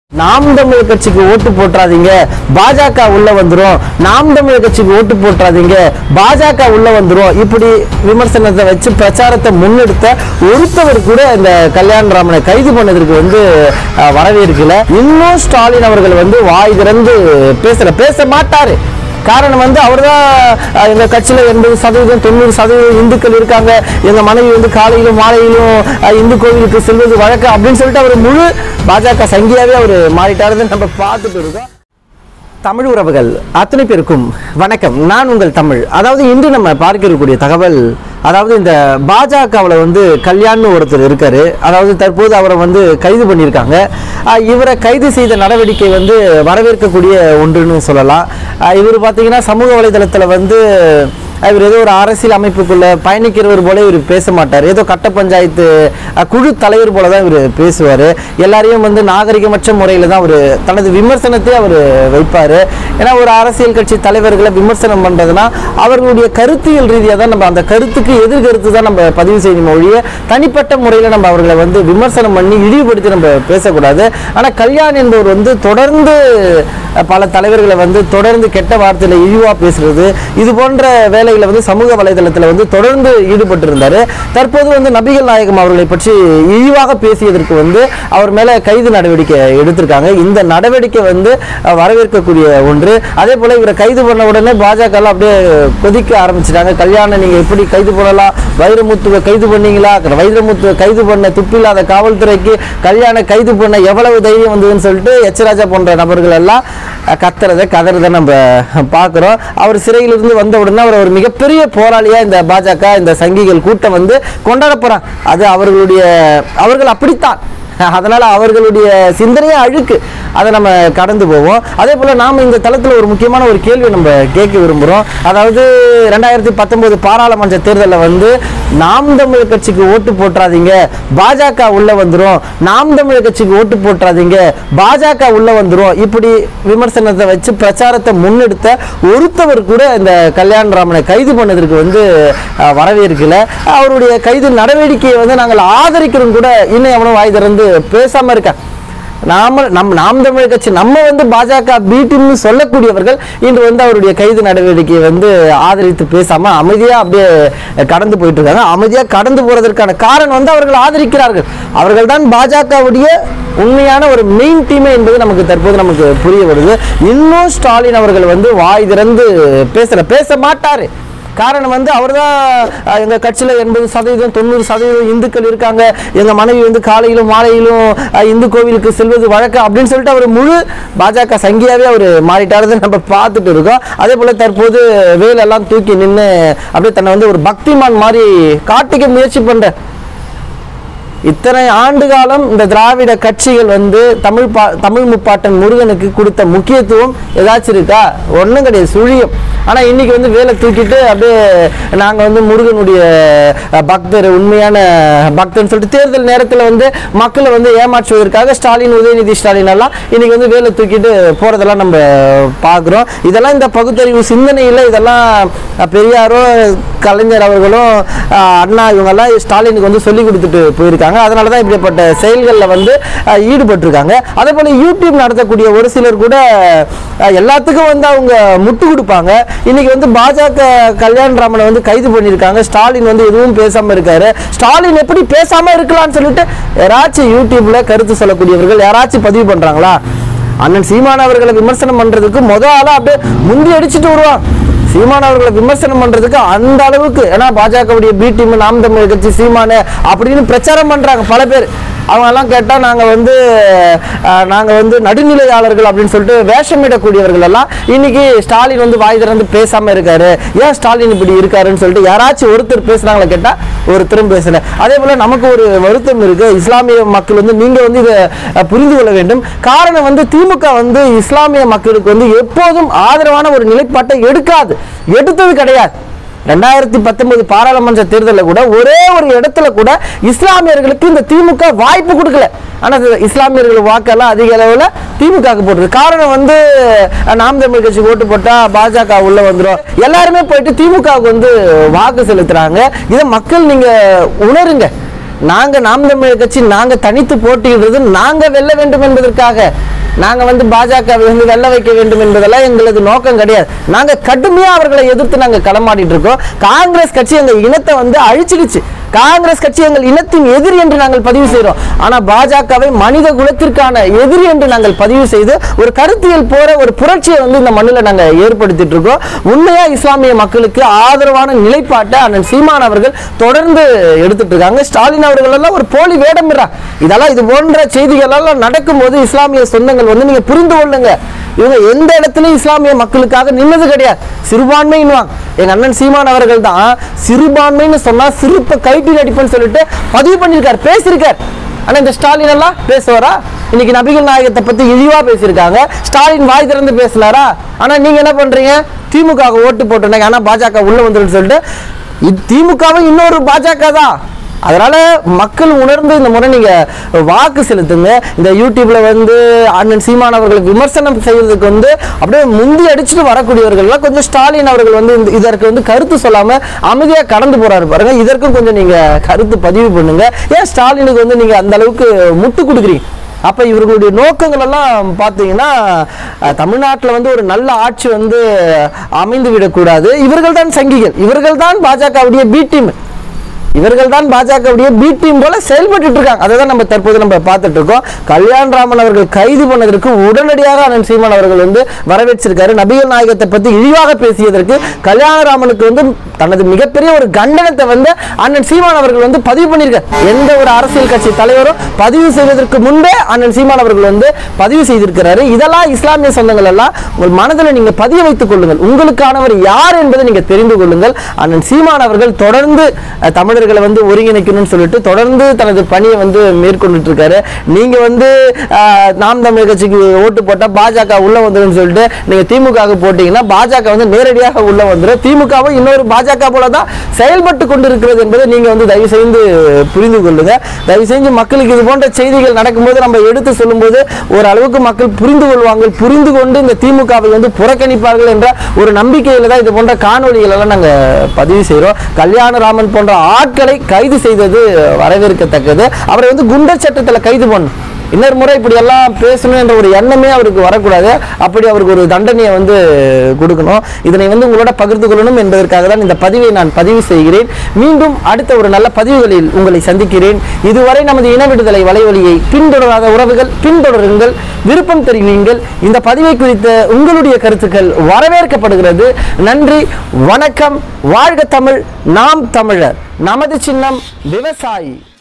நாம் தமிழர் கட்சிக்கு ஓட்டு போட்டுறாதீங்க பாஜக உள்ள வந்துரும் நாம் தமிழர் கட்சிக்கு ஓட்டு போட்டுறாதீங்க பாஜக உள்ள வந்துரும் இப்படி விமர்சனத்தை வச்சு பிரச்சாரத்தை முன்னெடுத்த ஒருத்தவர் கூட இந்த கல்யாணராமனை கைது பண்ணதற்கு வந்து அஹ், வரவேற்கல இன்னும் ஸ்டாலின் அவர்கள் வந்து வாய் திறந்து பேசல பேச மாட்டாரு காரணம் வந்து அவர் தான் எங்கள் கட்சியில் எண்பது சதவீதம் தொண்ணூறு சதவீதம் இந்துக்கள் இருக்காங்க எங்கள் மனைவி வந்து காலையிலும் மாலையிலும் அஹ், இந்து கோவிலுக்கு செல்வது வழக்கம் அப்படின்னு சொல்லிட்டு அவர் முழு பாஜக சங்கியாவே அவர் மாறிட்டாருன்னு நம்ம பார்த்துட்டு இருக்கோம் தமிழ் உறவுகள் அத்தனை பேருக்கும் வணக்கம் நான் உங்கள் தமிழ் அதாவது இன்று நம்ம பார்க்க இருக்கக்கூடிய தகவல் அதாவது இந்த பாஜகவில் வந்து கல்யாண்னு ஒருத்தர் இருக்காரு அதாவது தற்போது அவரை வந்து கைது பண்ணியிருக்காங்க ஆஹ் இவரை கைது செய்த நடவடிக்கை வந்து வரவேற்கக்கூடிய ஒன்றுன்னு சொல்லலாம் ஆஹ் இவர் பார்த்தீங்கன்னா சமூக வலைதளத்தில் வந்து இவர் ஏதோ ஒரு அரசியல் அமைப்புக்குள்ள பயணிக்கிறவர் போல இவர் பேச மாட்டார் ஏதோ கட்ட பஞ்சாயத்து அஹ், குழு தலைவர் போல தான் இவர் பேசுவார் எல்லாரையும் வந்து நாகரிகமற்ற முறையில் தான் அவர் தனது விமர்சனத்தை அவர் வைப்பார் ஏன்னா ஒரு அரசியல் கட்சி தலைவர்களை விமர்சனம் பண்ணுறதுனா அவர்களுடைய கருத்தியல் ரீதியாக தான் நம்ம அந்த கருத்துக்கு எதிர்கருத்து தான் நம்ம பதிவு செய்யணும் ஒழிய தனிப்பட்ட முறையில் நம்ம அவர்களை வந்து விமர்சனம் பண்ணி இழிவுபடுத்தி நம்ம பேசக்கூடாது ஆனால் கல்யாண் என்பவர் வந்து தொடர்ந்து அஹ், பல தலைவர்களை வந்து தொடர்ந்து கெட்ட வார்த்தையில் இழிவாக பேசுறது இது போன்ற வேலைகளை வந்து சமூக வலைதளத்தில் வந்து தொடர்ந்து ஈடுபட்டு இருந்தார் தற்போது வந்து நபிகள் நாயகம் அவர்களை பற்றி இழிவாக பேசியதற்கு வந்து அவர் மேலே கைது நடவடிக்கை எடுத்திருக்காங்க இந்த நடவடிக்கை வந்து அஹ், வரவேற்கக்கூடிய ஒன்று அதே போல் இவரை கைது பண்ண உடனே பாஜகலாம் அப்படியே கொதிக்க ஆரம்பிச்சிட்டாங்க கல்யாணம் நீங்கள் எப்படி கைது பண்ணலாம் வைரமுத்துவை கைது பண்ணீங்களா வைரமுத்துவை கைது பண்ண துப்பில்லாத காவல்துறைக்கு கல்யாண கைது பண்ண எவ்வளவு தைரியம் வந்ததுன்னு சொல்லிட்டு எச்ராஜா போன்ற நபர்கள் எல்லாம் அஹ், கத்துறதை கதறதை நம்ம பார்க்குறோம் அவர் சிறையிலிருந்து வந்த உடனே அவர் ஒரு மிகப்பெரிய போராளியா இந்த பாஜக இந்த சங்கிகள் கூட்டம் வந்து கொண்டாட போறாங்க அது அவர்களுடைய அவர்கள் அப்படித்தான் அதனால அவர்களுடைய சிந்தனையே அழுக்கு அதை நம்ம கடந்து போவோம் அதே போல நாம இந்த தளத்தில் ஒரு முக்கியமான ஒரு கேள்வி நம்ம கேட்க விரும்புகிறோம் அதாவது ரெண்டாயிரத்தி பத்தொன்பது பாராளுமன்ற தேர்தலில் வந்து நாம் தமிழர் கட்சிக்கு ஓட்டு போட்டுறாதீங்க பாஜக உள்ள வந்துரும் நாம் தமிழர் கட்சிக்கு ஓட்டு போட்டுறாதீங்க பாஜக உள்ள வந்துரும் இப்படி விமர்சனத்தை வச்சு பிரச்சாரத்தை முன்னெடுத்த ஒருத்தவர் கூட இந்த கல்யாணராமனை கைது பண்ணதற்கு வந்து அஹ், வரவேற்கல அவருடைய கைது நடவடிக்கையை வந்து நாங்கள் ஆதரிக்கிறோம் கூட இன்னும் எவனும் வாய் திறந்து பேசாம இருக்க நாம நம் நாம் தமிழர் கட்சி நம்ம வந்து பாஜக பி டீம்னு சொல்லக்கூடியவர்கள் இன்று வந்து அவருடைய கைது நடவடிக்கையை வந்து ஆதரித்து பேசாம அமைதியா அப்படியே கடந்து போயிட்டு இருக்காங்க அமைதியா கடந்து போறதற்கான காரணம் வந்து அவர்கள் ஆதரிக்கிறார்கள் அவர்கள் தான் பாஜகவுடைய உண்மையான ஒரு மெயின் டீமே என்பது நமக்கு தற்போது நமக்கு புரிய வருது இன்னும் ஸ்டாலின் அவர்கள் வந்து வாய் திறந்து பேசல பேச மாட்டாரு காரணம் வந்து அவர் தான் எங்கள் கட்சியில் எண்பது சதவீதம் தொண்ணூறு சதவீதம் இந்துக்கள் இருக்காங்க எங்கள் மனைவி வந்து காலையிலும் மாலையிலும் அஹ், இந்து கோவிலுக்கு செல்வது வழக்கம் அப்படின்னு சொல்லிட்டு அவர் முழு பாஜக சங்கியாவே அவர் மாறிட்டாரதை நம்ம பார்த்துட்டு இருக்கோம் அதே போல் தற்போது வேலெல்லாம் தூக்கி நின்று அப்படியே தன்னை வந்து ஒரு பக்திமான் மாதிரி காட்டிக்க முயற்சி பண்ணுற இத்தனை ஆண்டு காலம் இந்த திராவிட கட்சிகள் வந்து தமிழ் பா தமிழ் முப்பாட்டன் முருகனுக்கு கொடுத்த முக்கியத்துவம் ஏதாச்சும் இருக்கா ஒன்றும் கிடையாது சுழியம் ஆனால் இன்னைக்கு வந்து வேலை தூக்கிட்டு அப்படியே நாங்கள் வந்து முருகனுடைய அஹ், பக்தர் உண்மையான பக்தர்னு சொல்லிட்டு தேர்தல் நேரத்தில் வந்து மக்களை வந்து ஏமாற்றுவதற்காக ஸ்டாலின் உதயநிதி ஸ்டாலின் எல்லாம் இன்னைக்கு வந்து வேலை தூக்கிட்டு போகிறதெல்லாம் நம்ம பார்க்குறோம் இதெல்லாம் இந்த பகுத்தறிவு சிந்தனையில் இதெல்லாம் அஹ், பெரியாரோ கலைஞர் அவர்களும் அஹ், அண்ணா இவங்கெல்லாம் ஸ்டாலினுக்கு வந்து சொல்லி கொடுத்துட்டு போயிருக்காங்க அதனால தான் இப்படிப்பட்ட செயல்களில் வந்து அஹ், ஈடுபட்டிருக்காங்க அதே போல் யூடியூப் நடத்தக்கூடிய ஒரு சிலர் கூட அஹ், எல்லாத்துக்கும் வந்து அவங்க முட்டு கொடுப்பாங்க இன்னைக்கு வந்து பாஜக கல்யாண் ராமனை வந்து கைது பண்ணியிருக்காங்க ஸ்டாலின் வந்து எதுவும் பேசாமல் இருக்காரு ஸ்டாலின் எப்படி பேசாமல் இருக்கலாம்னு சொல்லிட்டு யாராச்சும் யூடியூப்ல கருத்து சொல்லக்கூடியவர்கள் யாராச்சும் பதிவு பண்ணுறாங்களா அண்ணன் சீமான் அவர்களை விமர்சனம் பண்ணுறதுக்கு முத ஆளாக அப்படியே முந்தி அடிச்சுட்டு வருவான் சீமான் அவர்களை விமர்சனம் பண்றதுக்கு அந்த அளவுக்கு ஏன்னா பாஜகவுடைய பி டீம் நாம் தமிழர் கட்சி சீமானு அப்படின்னு பிரச்சாரம் பண்றாங்க பல பேர் அவங்க எல்லாம் கேட்டால் நாங்கள் வந்து அஹ், நாங்கள் வந்து நடுநிலையாளர்கள் அப்படின்னு சொல்லிட்டு வேஷமிடக்கூடியவர்கள் எல்லாம் இன்னைக்கு ஸ்டாலின் வந்து வாய் திறந்து பேசாமல் இருக்காரு ஏன் ஸ்டாலின் இப்படி இருக்காருன்னு சொல்லிட்டு யாராச்சும் ஒருத்தர் பேசுனாங்களா கேட்டால் ஒருத்தரும் பேசல அதே போல் நமக்கு ஒரு வருத்தம் இருக்கு இஸ்லாமிய மக்கள் வந்து நீங்கள் வந்து இதை அஹ், புரிந்து கொள்ள வேண்டும் காரணம் வந்து திமுக வந்து இஸ்லாமிய மக்களுக்கு வந்து எப்போதும் ஆதரவான ஒரு நிலைப்பாட்டை எடுக்காது எடுத்தது கிடையாது ரெண்டாயிரத்தி பத்தொன்பது பாராளுமன்ற தேர்தலில் கூட ஒரே ஒரு இடத்துல கூட இஸ்லாமியர்களுக்கு இந்த திமுக வாய்ப்பு கொடுக்கல ஆனால் இது இஸ்லாமியர்கள் வாக்கெல்லாம் அதிக அளவில் திமுகவுக்கு போட்டுருக்கு காரணம் வந்து அஹ், நாம் தமிழ் கட்சிக்கு ஓட்டு போட்டால் பாஜக உள்ள வந்துடும் எல்லாருமே போயிட்டு திமுகவுக்கு வந்து வாக்கு செலுத்துறாங்க இதை மக்கள் நீங்கள் உணருங்க நாங்க நாம் தமிழர் கட்சி நாங்க தனித்து போட்டியிடுறது நாங்க வெல்ல வேண்டும் என்பதற்காக நாங்க வந்து பாஜகவை வந்து வெல்ல வைக்க வேண்டும் என்பதெல்லாம் எங்களது நோக்கம் கிடையாது நாங்க கடுமையா அவர்களை எதிர்த்து நாங்க களமாடிட்டு இருக்கோம் காங்கிரஸ் கட்சி எங்க இனத்தை வந்து அழிச்சிடுச்சு காங்கிரஸ் கட்சி எங்கள் இனத்தின் எதிரி என்று நாங்கள் பதிவு செய்கிறோம் ஆனா பாஜகவை மனித குலத்திற்கான எதிரி என்று நாங்கள் பதிவு செய்து ஒரு கருத்தியல் போற ஒரு புரட்சியை வந்து இந்த மண்ணில் நாங்க ஏற்படுத்திட்டு இருக்கோம் உண்மையா இஸ்லாமிய மக்களுக்கு ஆதரவான நிலைப்பாட்டை அண்ணன் சீமான் அவர்கள் தொடர்ந்து எடுத்துட்டு இருக்காங்க ஸ்டாலின் அவர்கள் எல்லாம் ஒரு போலி வேடமிடுறா இதெல்லாம் இது போன்ற செய்திகள் எல்லாம் நடக்கும்போது இஸ்லாமிய சொந்தங்கள் வந்து நீங்க புரிந்து கொள்ளுங்க இவங்க எந்த இடத்துலயும் இஸ்லாமிய மக்களுக்காக நின்னது கிடையாது சிறுபான்மைன்னுவாங்க எங்க அண்ணன் சீமான் அவர்கள் தான் சிறுபான்மைன்னு சொன்னா சிறுப்பை கைட்டி நடிப்புன்னு சொல்லிட்டு பதிவு பண்ணியிருக்காரு பேசியிருக்கார் ஆனா இந்த ஸ்டாலின் எல்லாம் பேசுவாரா இன்னைக்கு நபிகள் நாயகத்தை பத்தி இழிவா பேசியிருக்காங்க ஸ்டாலின் வாய் திறந்து பேசினாரா ஆனா நீங்க என்ன பண்றீங்க திமுக க்கு ஓட்டு போட்டுருந்தாங்க ஆனா பாஜக உள்ள வந்துருன்னு சொல்லிட்டு இது திமுகவும் இன்னொரு பாஜக தான் அதனால மக்கள் உணர்ந்து இந்த முறை நீங்க வாக்கு செலுத்துங்க இந்த யூடியூப்ல வந்து அண்ணன் சீமான் அவர்களுக்கு விமர்சனம் செய்வதற்கு வந்து அப்படியே முந்தி அடிச்சுட்டு வரக்கூடியவர்கள்லாம் கொஞ்சம் ஸ்டாலின் அவர்கள் வந்து இந்த- இதற்கு வந்து கருத்து சொல்லாம அமைதியா கடந்து போறாரு பாருங்க இதற்கும் கொஞ்சம் நீங்க கருத்து பதிவு பண்ணுங்க ஏன் ஸ்டாலினுக்கு வந்து நீங்க அந்த அளவுக்கு முட்டு கொடுக்குறீங்க அப்ப இவர்களுடைய நோக்கங்கள் எல்லாம் பார்த்தீங்கன்னா அஹ், தமிழ்நாட்டுல வந்து ஒரு நல்ல ஆட்சி வந்து அமைந்து விடக்கூடாது இவர்கள் தான் சங்கிகள் இவர்கள் தான் பாஜகவுடைய பி டீம் இவர்கள் தான் பாஜகவுடைய பி டீம் போல செயல்பட்டு இருக்காங்க அதை தான் நம்ம தற்போது நம்ம பார்த்துட்டு இருக்கோம் கல்யாண்ராமன் அவர்கள் கைது பண்ணதற்கு உடனடியாக அண்ணன் சீமான் அவர்கள் வந்து வரவேற்றிருக்காரு நபிகள் நாயகத்தை பத்தி இழிவாக பேசியதற்கு கல்யாணராமனுக்கு வந்து தனது மிகப்பெரிய ஒரு கண்டனத்தை வந்து அண்ணன் சீமான் அவர்கள் வந்து பதிவு பண்ணியிருக்கார் எந்த ஒரு அரசியல் கட்சி தலைவரும் பதிவு செய்வதற்கு முன்பே அண்ணன் சீமான் அவர்கள் வந்து பதிவு செய்திருக்கிறாரு இதெல்லாம் இஸ்லாமிய சொந்தங்கள் எல்லாம் உங்கள் மனதில் நீங்க பதிய வைத்துக் கொள்ளுங்கள் உங்களுக்கானவர் யார் என்பதை நீங்க தெரிந்து கொள்ளுங்கள் அண்ணன் சீமான் அவர்கள் தொடர்ந்து அஹ், தமிழர்களை வந்து ஒருங்கிணைக்கணும்னு சொல்லிட்டு தொடர்ந்து தனது பணியை வந்து மேற்கொண்டுட்டு இருக்காரு நீங்க வந்து அஹ், நாம் தமிழர் கட்சிக்கு ஓட்டு போட்டா பாஜக உள்ள வந்துடும் சொல்லிட்டு நீங்க திமுக போட்டீங்கன்னா பாஜக வந்து நேரடியாக உள்ள வந்துடும் திமுகவும் இன்னொரு பாஜக போல தான் செயல்பட்டு கொண்டிருக்கிறது என்பதை நீங்க வந்து தயவு செய்து புரிந்து கொள்ளுங்க தயவு செஞ்சு மக்களுக்கு இது போன்ற செய்திகள் நடக்கும்போது நம்ம எடுத்து சொல்லும்போது ஒரு அளவுக்கு மக்கள் புரிந்து கொள்வாங்க புரிந்து கொண்டு இந்த திமுகவை வந்து புறக்கணிப்பார்கள் என்ற ஒரு நம்பிக்கையில தான் இது போன்ற காணொளிகள் எல்லாம் நாங்க பதிவு செய்றோம் கல்யாணராமன் போன்ற ஆட்களை கைது செய்தது வரவேற்கத்தக்கது அவரை வந்து குண்டர் சட்டத்துல கைது பண்ணணும் இன்னொரு முறை இப்படி எல்லாம் பேசணும் என்ற ஒரு எண்ணமே அவருக்கு வரக்கூடாது அப்படி அவருக்கு ஒரு தண்டனையை வந்து கொடுக்கணும் இதனை வந்து உங்களோட பகிர்ந்து கொள்ளணும் என்பதற்காக தான் இந்த பதிவை நான் பதிவு செய்கிறேன் மீண்டும் அடுத்த ஒரு நல்ல பதிவுகளில் உங்களை சந்திக்கிறேன் இதுவரை நமது இன விடுதலை வலைவலியை பின்தொடராத உறவுகள் பின்தொடருங்கள் விருப்பம் தெரிவியுங்கள் இந்த பதிவை குறித்த உங்களுடைய கருத்துக்கள் வரவேற்கப்படுகிறது நன்றி வணக்கம் வாழ்க தமிழ் நாம் தமிழர் நமது சின்னம் விவசாயி